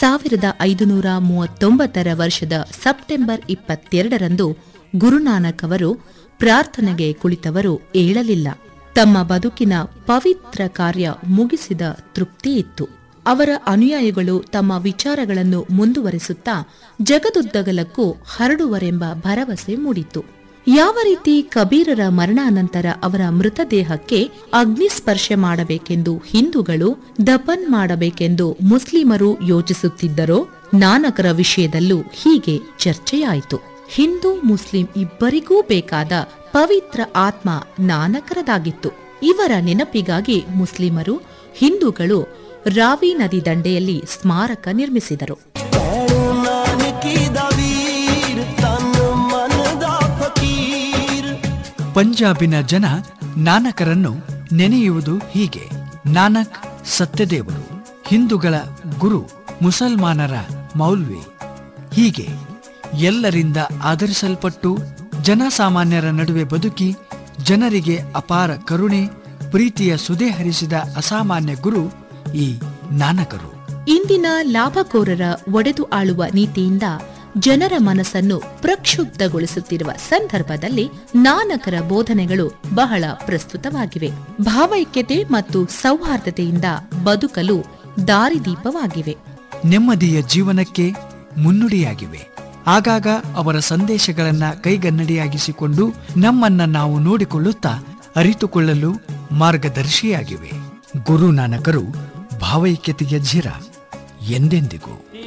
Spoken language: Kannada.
ಸಾವಿರದ ಐದುನೂರ ಮೂವತ್ತೊಂಬತ್ತರ ವರ್ಷದ ಸೆಪ್ಟೆಂಬರ್ ಇಪ್ಪತ್ತೆರಡರಂದು ಗುರುನಾನಕ್ ಅವರು ಪ್ರಾರ್ಥನೆಗೆ ಕುಳಿತವರು ಏಳಲಿಲ್ಲ ತಮ್ಮ ಬದುಕಿನ ಪವಿತ್ರ ಕಾರ್ಯ ಮುಗಿಸಿದ ತೃಪ್ತಿ ಇತ್ತು ಅವರ ಅನುಯಾಯಿಗಳು ತಮ್ಮ ವಿಚಾರಗಳನ್ನು ಮುಂದುವರಿಸುತ್ತಾ ಜಗದುದ್ದಗಲಕ್ಕೂ ಹರಡುವರೆಂಬ ಭರವಸೆ ಮೂಡಿತು ಯಾವ ರೀತಿ ಕಬೀರರ ಮರಣಾನಂತರ ಅವರ ಮೃತದೇಹಕ್ಕೆ ಅಗ್ನಿಸ್ಪರ್ಶ ಮಾಡಬೇಕೆಂದು ಹಿಂದೂಗಳು ದಫನ್ ಮಾಡಬೇಕೆಂದು ಮುಸ್ಲಿಮರು ಯೋಚಿಸುತ್ತಿದ್ದರೋ ನಾನಕರ ವಿಷಯದಲ್ಲೂ ಹೀಗೆ ಚರ್ಚೆಯಾಯಿತು ಹಿಂದೂ ಮುಸ್ಲಿಂ ಇಬ್ಬರಿಗೂ ಬೇಕಾದ ಪವಿತ್ರ ಆತ್ಮ ನಾನಕರದಾಗಿತ್ತು ಇವರ ನೆನಪಿಗಾಗಿ ಮುಸ್ಲಿಮರು ಹಿಂದೂಗಳು ರಾವಿ ನದಿ ದಂಡೆಯಲ್ಲಿ ಸ್ಮಾರಕ ನಿರ್ಮಿಸಿದರು ਭੈਣ ਨਾਨਕੀ ਦਾ ਵੀਰ ਤਨ ਮਨ ਦਾ ਫਕੀਰ ಪಂಜಾಬಿನ ಜನ ನಾನಕರನ್ನು ನೆನೆಯುವುದು ಹೀಗೆ ನಾನಕ್ ಸತ್ಯದೇವರು ಹಿಂದೂಗಳ ಗುರು ಮುಸಲ್ಮಾನರ ಮೌಲ್ವಿ ಹೀಗೆ ಎಲ್ಲರಿಂದ ಆಧರಿಸಲ್ಪಟ್ಟು ಜನಸಾಮಾನ್ಯರ ನಡುವೆ ಬದುಕಿ ಜನರಿಗೆ ಅಪಾರ ಕರುಣೆ ಪ್ರೀತಿಯ ಸುದೆ ಹರಿಸಿದ ಅಸಾಮಾನ್ಯ ಗುರು ಈ ನಾನಕರು ಇಂದಿನ ಲಾಭಕೋರರ ಒಡೆದು ಆಳುವ ನೀತಿಯಿಂದ ಜನರ ಮನಸ್ಸನ್ನು ಪ್ರಕ್ಷುಬ್ಧಗೊಳಿಸುತ್ತಿರುವ ಸಂದರ್ಭದಲ್ಲಿ ನಾನಕರ ಬೋಧನೆಗಳು ಬಹಳ ಪ್ರಸ್ತುತವಾಗಿವೆ ಭಾವೈಕ್ಯತೆ ಮತ್ತು ಸೌಹಾರ್ದತೆಯಿಂದ ಬದುಕಲು ದಾರಿದೀಪವಾಗಿವೆ ನೆಮ್ಮದಿಯ ಜೀವನಕ್ಕೆ ಮುನ್ನುಡಿಯಾಗಿವೆ ಆಗಾಗ ಅವರ ಸಂದೇಶಗಳನ್ನ ಕೈಗನ್ನಡಿಯಾಗಿಸಿಕೊಂಡು ನಮ್ಮನ್ನ ನಾವು ನೋಡಿಕೊಳ್ಳುತ್ತಾ ಅರಿತುಕೊಳ್ಳಲು ಮಾರ್ಗದರ್ಶಿಯಾಗಿವೆ ಗುರು ನಾನಕರು ಭಾವೈಕ್ಯತೆಯ ಝಿರ ಎಂದೆಂದಿಗೂ